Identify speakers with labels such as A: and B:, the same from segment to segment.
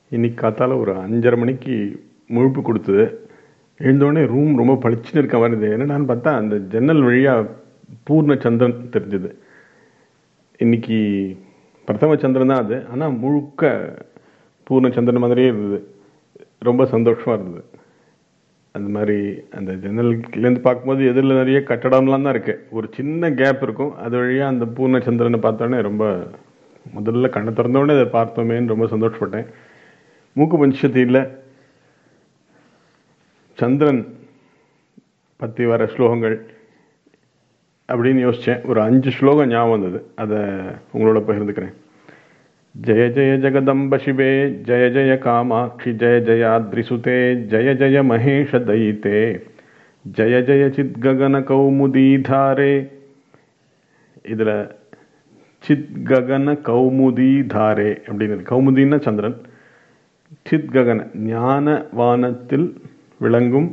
A: இன்னைக்கு காத்தால ஒரு அஞ்சரை மணிக்கு முழுப்பு கொடுத்தது எழுந்தோடனே ரூம் ரொம்ப பளிச்சுன்னு இருக்க மாதிரி இருந்தது என்னடான்னு பார்த்தா அந்த ஜன்னல் வழியா பூர்ண சந்திரன் தெரிஞ்சது இன்னைக்கு பிரதம சந்திரன் தான் அது ஆனால் முழுக்க பூர்ண சந்திரன் மாதிரியே இருந்தது ரொம்ப சந்தோஷமா இருந்தது அந்த மாதிரி அந்த ஜன்னல்லேருந்து பார்க்கும்போது எதிரில் நிறைய கட்டடம்லாம் தான் இருக்கு ஒரு சின்ன கேப் இருக்கும் அது வழியா அந்த பூர்ண சந்திரனை பார்த்தோன்னே ரொம்ப முதல்ல கண்ணை திறந்தோடனே அதை பார்த்தோமேன்னு ரொம்ப சந்தோஷப்பட்டேன் மூக்கு பஞ்சத்தில் சந்திரன் பற்றி வர ஸ்லோகங்கள் அப்படின்னு யோசித்தேன் ஒரு அஞ்சு ஸ்லோகம் ஞாபகம் வந்தது அதை உங்களோட பகிர்ந்துக்கிறேன் ஜய ஜய ஜெகதம்ப சிவே ஜய ஜய காமாட்சி ஜய ஜயாத்ரிசுதே ஜய ஜய மகேஷ தயிதே ஜய ஜய சித் ககன கௌமுதீதாரே இதில் சித் ககன கௌமுதீதாரே அப்படின்னு இருக்கு. கௌமுதின்னா சந்திரன் சித் ககன ஞான வானத்தில் விளங்கும்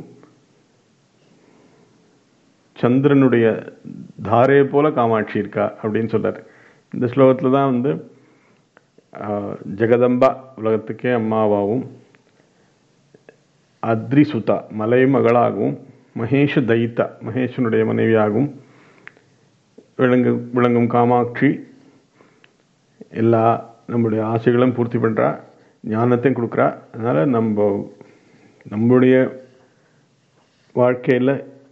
A: சந்திரனுடைய தாரே போல காமாட்சி இருக்கா அப்படின்னு சொல்றாரு இந்த ஸ்லோகத்துல தான் வந்து ஆஹ், ஜெகதம்பா உலகத்துக்கே அம்மாவாகவும் அத்ரிசுதா மலை மகளாகவும் மகேஷ தைத்தா மகேஷனுடைய மனைவியாகவும் விளங்கு விளங்கும் காமாட்சி எல்லா நம்முடைய ஆசைகளும் பூர்த்தி பண்றா ஞானத்தையும் கொடுக்குறா அதனால நம்ம நம்முடைய வாழ்க்கையில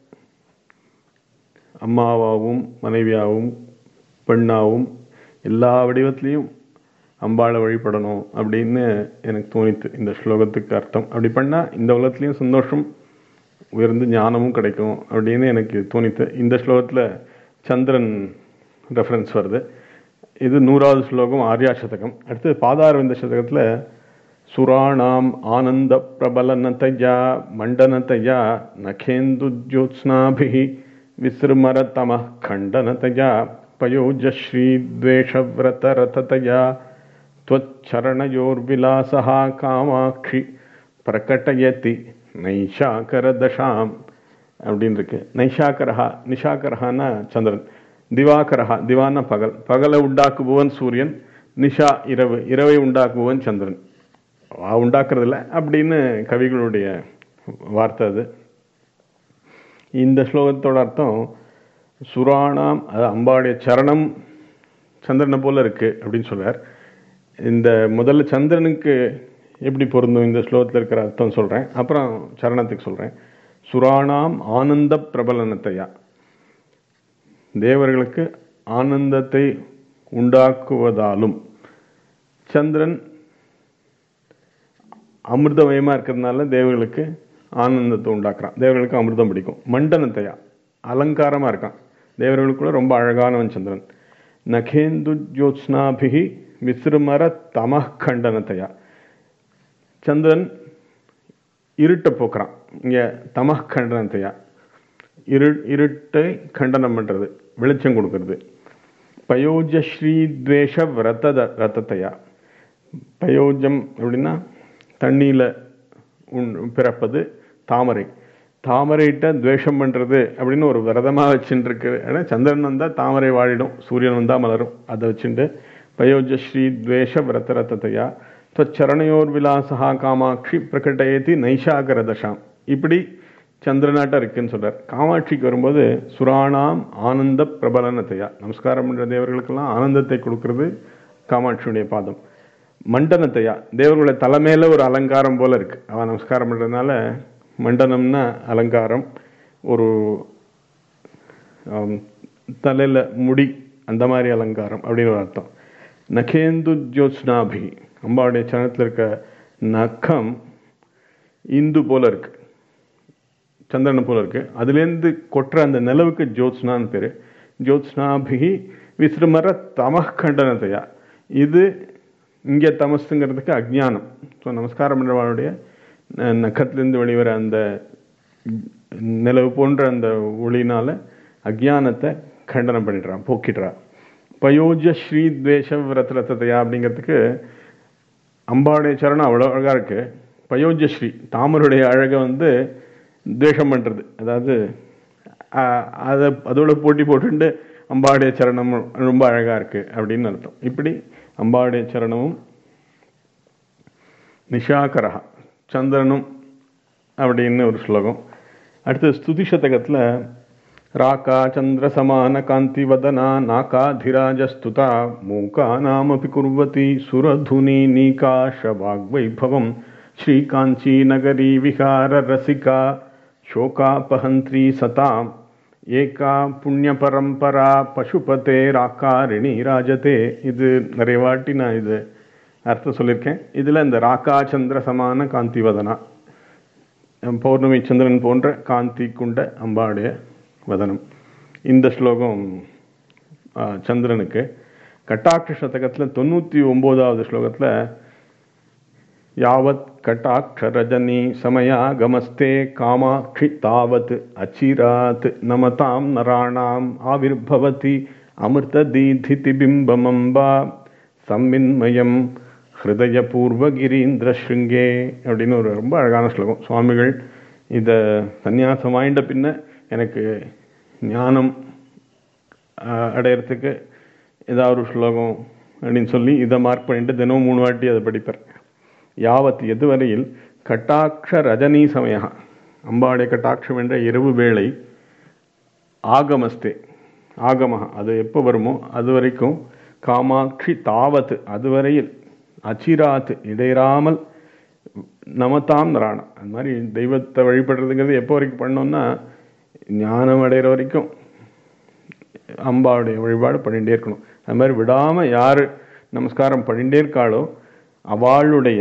A: அம்மாவாகவும் மனைவியாகவும் பெண்ணாகவும் எல்லா வடிவத்திலையும் அம்பாளை வழிபடணும் அப்படின்னு எனக்கு தோணித்து இந்த ஸ்லோகத்துக்கு அர்த்தம் அப்படி பண்ணா இந்த உலகத்துலேயும் சந்தோஷம் உயர்ந்து ஞானமும் கிடைக்கும் அப்படின்னு எனக்கு தோணித்து இந்த ஸ்லோகத்துல சந்திரன் ரெஃபரன்ஸ் வருது இது நூறாவது ஸ்லோகம் ஆர்யா சதகம் அடுத்து பாதாரவிந்த சதகத்துல சுராணாம் ஆனந்த பிரபலனதயா மண்டனதயா நகேந்து ஜோத்ஸ்னாபிஹி விஸ்ருமரதம खण्डनतया पयोजश्रीद्वेषव्रतरततया त्वच्चरणयोर्विलासः कामाक्षि பிரகட்டயதி நைஷாகரதசாம் அப்படின்னு இருக்கு நைஷாகரஹா நிஷாகரஹான்னா சந்திரன் திவாகரஹா திவான்னா பகல் பகலை உண்டாக்குபவன் சூரியன் நிஷா இரவு இரவை உண்டாக்குபவன் சந்திரன் வா உண்டாக்குறதில்ல அப்படின்னு கவிகளுடைய வார்த்தை அது இந்த ஸ்லோகத்தோட அர்த்தம் சுராணாம் அது அம்பாவுடைய சரணம் சந்திரனை போல இருக்கு அப்படின்னு சொல்றார் இந்த முதல்ல சந்திரனுக்கு எப்படி பொருந்தும் இந்த ஸ்லோகத்தில் இருக்கிற அர்த்தம் சொல்றேன் அப்புறம் சரணத்துக்கு சொல்றேன் சுராணாம் ஆனந்த பிரபலனத்தையா தேவர்களுக்கு ஆனந்தத்தை உண்டாக்குவதாலும் சந்திரன் அமிர்தமயமா இருக்கிறதுனால தேவர்களுக்கு ஆனந்தத்தை உண்டாக்குறான் தேவர்களுக்கு அமிர்தம் பிடிக்கும் மண்டனத்தையா அலங்காரமா இருக்கான் தேவர்களுக்குள்ள ரொம்ப அழகானவன் சந்திரன் நகேந்து ஜோத்ஸ்னாபிகி விசிறுமர தம கண்டனத்தையா சந்திரன் இருட்டை போக்குறான் இங்க தம கண்டனத்தையா இரு இருட்டை கண்டனம் பண்றது வெளிச்சம் கொடுக்கறது பயோஜ ஸ்ரீத்வேஷ விரத ரத்தத்தையா பயோஜம் அப்படின்னா தண்ணியில உண் பிறப்பது தாமரை தாமரைகிட்ட துவேஷம் பண்றது அப்படின்னு ஒரு விரதமா வச்சுட்டு இருக்கு ஏன்னா சந்திரன் வந்தா தாமரை வாழிடும் சூரியன் வந்தா மலரும் அதை வச்சுட்டு பயோஜ ஸ்ரீ துவேஷ விரத ரத்தத்தையா துவச்சரணையோர் விலாசா காமாட்சி பிரகடயதி நைஷாகர தசாம் இப்படி சந்திரநாட்டம் இருக்குன்னு சொல்றார் காமாட்சிக்கு வரும்போது சுராணாம் ஆனந்த பிரபலனத்தையா நமஸ்காரம் பண்ற தேவர்களுக்கெல்லாம் ஆனந்தத்தை கொடுக்கிறது காமாட்சியுடைய பாதம் மண்டனத்தையா தேவர்களுடைய தலைமையில ஒரு அலங்காரம் போல இருக்கு அவன் நமஸ்காரம் பண்றதுனால மண்டனம்னா அலங்காரம் ஒரு ஆம், தலையில முடி அந்த மாதிரி அலங்காரம் அப்படின்னு ஒரு அர்த்தம் நகேந்து ஜோத்ஸ்னாபி அம்பாவுடைய சனத்துல இருக்க நகம் இந்து போல இருக்கு சந்திரன் போல இருக்கு அதுலேருந்து கொட்டுற அந்த நிலவுக்கு ஜோத்ஸ்னான்னு பேரு ஜோத்ஸ்னாபிகி விஸ்ருமர தமஹ் கண்டனத்தையா இது இங்கே தமசுங்கிறதுக்கு அஜ்ஞானம் ஸோ நமஸ்காரம் பண்ணுறவாளுடைய நகத்திலிருந்து வெளிவர அந்த நிலவு போன்ற அந்த ஒளினால அஜ்ஞானத்தை கண்டனம் பண்ணிடுறான் போக்கிடுறா பயோஜ ஸ்ரீ துவேஷ விரத்ரத்தையா அப்படிங்கிறதுக்கு அம்பாவுடைய சரணம் அவ்வளோ அழகா இருக்கு பயோஜஸ்ரீ தாமருடைய அழகை வந்து துவேஷம் பண்றது அதாவது ஆஹ், அதை அதோட போட்டி போட்டுட்டு அம்பாவுடைய சரணம் ரொம்ப அழகா இருக்கு அப்படின்னு அர்த்தம் இப்படி அம்பாவுடைய சரணமும் நிஷாகரஹா சந்திரனும் அப்படின்னு ஒரு ஸ்லோகம் அடுத்து ஸ்துதி சதகத்தில் ராக்கா சந்திர சமான காந்தி வதனா நாகாதிராஜஸ்துதா மூகா நாமபி குர்வதி சுரதுனி நீகாஷ வாக்வைபவம் ஸ்ரீகாஞ்சி நகரி விகார ரசிகா शोकापहन्त्री सताम् ஏகா புண்ணிய பரம்பரா பசுபதே ராக்காரிணி ராஜதே இது நிறைய வாட்டி நான் இது அர்த்தம் சொல்லியிருக்கேன் இதில் இந்த ராக்கா சந்திர சமான காந்தி வதனா பௌர்ணமி சந்திரன் போன்ற காந்தி குண்ட அம்பாடைய வதனம் இந்த ஸ்லோகம் சந்திரனுக்கு கட்டாட்ச சதகத்தில் தொண்ணூற்றி ஒம்போதாவது ஸ்லோகத்தில் யாவத் கட்டாட்சரஜனி சமயாகமஸ்தே காமாட்சி தாவத் அச்சிராத் நமதாம் நராணாம் ஆவிர்பவதி அமிர்ததீதிதி பிம்பமம்பா சம்மின்மயம் ஹிருதய பூர்வகிரீந்திர ஸ்ருங்கே அப்படின்னு ஒரு ரொம்ப அழகான ஸ்லோகம் சுவாமிகள் இதை சந்நியாசம் வாய்ந்த பின்ன எனக்கு ஞானம் அடையிறதுக்கு ஏதாவது ஒரு ஸ்லோகம் அப்படின்னு சொல்லி இதை மார்க் பண்ணிட்டு தினமும் மூணு வாட்டி அதை படிப்பார் யாவத் எதுவரையில் கட்டாட்ச ரஜனி சமய அம்பாடைய கட்டாட்சம் என்ற இரவு வேளை ஆகமஸ்தே ஆகமஹா அது எப்போ வருமோ அது வரைக்கும் காமாட்சி தாவத் அதுவரையில் அச்சிராத் இடையறாமல் நமதாம் நராணா அது மாதிரி தெய்வத்தை வழிபடுறதுங்கிறது எப்போ வரைக்கும் பண்ணோம்னா ஞானம் அடைகிற வரைக்கும் அம்பாவுடைய வழிபாடு பண்ணிகிட்டே இருக்கணும் அது மாதிரி விடாமல் யார் நமஸ்காரம் பண்ணிகிட்டே இருக்காளோ அவளுடைய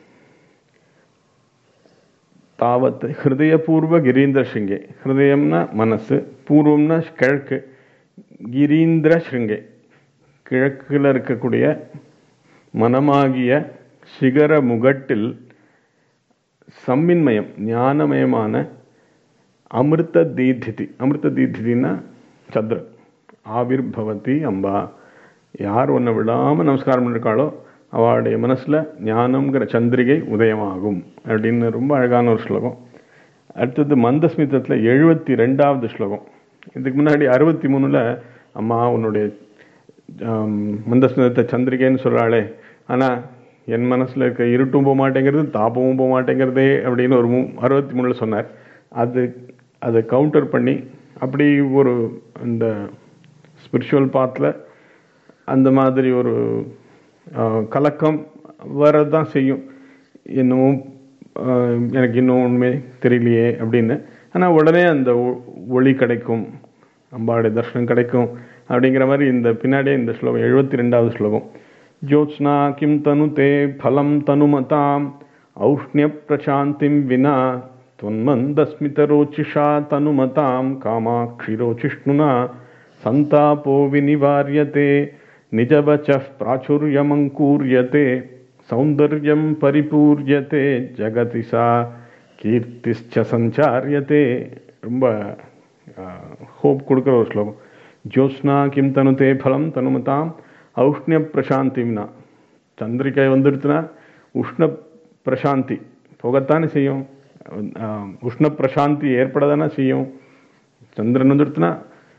A: தாவத்து ஹிருதயபூர்வ கிரீந்திர ஸ்ருங்கே ஹிருதயம்னா மனசு பூர்வம்னா கிழக்கு கிரீந்திர ஸ்ருங்கே கிழக்கில் இருக்கக்கூடிய மனமாகிய சிகர முகட்டில் சம்மின்மயம் ஞானமயமான அமிர்த தீதிதி அமிர்த தீதிதினா சந்திரன் ஆவிர் பவதி அம்பா யார் ஒன்றை விடாமல் நமஸ்காரம் பண்ணிருக்காளோ அவளுடைய மனசில் ஞானம்ங்கிற சந்திரிகை உதயமாகும் அப்படின்னு ரொம்ப அழகான ஒரு ஸ்லோகம் அடுத்தது மந்தஸ்மிதத்தில் எழுபத்தி ரெண்டாவது ஸ்லோகம் இதுக்கு முன்னாடி அறுபத்தி மூணில் அம்மா உன்னுடைய மந்தஸ்மிதத்தை சந்திரிகைன்னு சொல்கிறாளே ஆனால் என் மனசில் இருக்க இருட்டும் போக மாட்டேங்கிறது தாபமும் போக மாட்டேங்கிறதே அப்படின்னு ஒரு மூ அறுபத்தி மூணில் சொன்னார் அது அதை கவுண்டர் பண்ணி அப்படி ஒரு அந்த ஸ்பிரிச்சுவல் பாத்தில் அந்த மாதிரி ஒரு கலக்கம் வரதான் செய்யும் இன்னும் எனக்கு இன்னும் உண்மை தெரியலையே அப்படின்னு ஆனால் உடனே அந்த ஒளி கிடைக்கும் அம்பாவுடைய தர்ஷனம் கிடைக்கும் அப்படிங்கிற மாதிரி இந்த பின்னாடியே இந்த ஸ்லோகம் எழுபத்தி ரெண்டாவது ஸ்லோகம் ஜோத்ஸ்னா கிம் தனு தே ஃபலம் தனுமதாம் ஔஷ்ணிய பிரசாந்திம் வினா त्वन्मन्दस्मितरोचिषा तनुमतां कामाक्षिरोचिष्णुना सन्तापो विनिवार्यते निजवचः प्राचुर्यमङ्कूर्यते सौन्दर्यं परिपूर्यते जगति सा கீர்த்திச்ச சஞ்சாரியத்தே ரொம்ப ஹோப் கொடுக்குற ஒரு ஸ்லோகம் ஜோத்ஸ்னா கிம் தனுதே ஃபலம் தனுமதாம் ஔஷ்ணிய பிரசாந்திம்னா சந்திரிகை வந்துடுத்துனா உஷ்ண பிரசாந்தி போகத்தானே செய்யும் உஷ்ண பிரசாந்தி ஏற்படதானே செய்யும் சந்திரன் வந்துடுத்துனா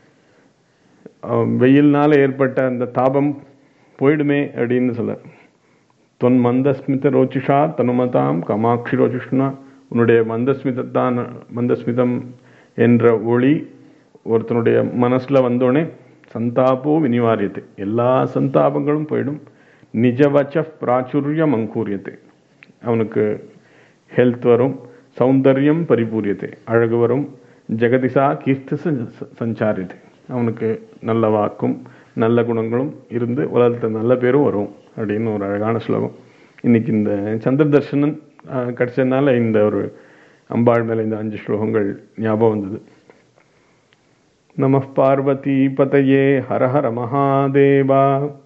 A: வெயில்னால ஏற்பட்ட அந்த தாபம் போயிடுமே அப்படின்னு சொல்ல தொன் மந்தஸ்மித ரோச்சிஷா தனுமதாம் கமாட்சி ரோச்சிஷ்ணா உன்னுடைய மந்தஸ்மிதத்தான் மந்தஸ்மிதம் என்ற ஒளி ஒருத்தனுடைய மனசில் வந்தோடனே சந்தாபோ வினிவாரியத்தை எல்லா சந்தாபங்களும் போயிடும் நிஜவச்ச பிராச்சுரியம் அங்கூரியத்தை அவனுக்கு ஹெல்த் வரும் சௌந்தர்யம் பரிபூரியத்தை அழகு வரும் ஜெகதிசா கீர்த்தி சஞ்சாரியத்தை அவனுக்கு நல்ல வாக்கும் நல்ல குணங்களும் இருந்து உலகத்தில் நல்ல பேரும் வரும் அப்படின்னு ஒரு அழகான ஸ்லோகம் இன்னைக்கு இந்த சந்திர தர்ஷனன் கிடைச்சதுனால இந்த ஒரு அம்பாள் மேலே இந்த அஞ்சு ஸ்லோகங்கள் ஞாபகம் வந்தது நம பார்வதி பதையே ஹர ஹர மகாதேவா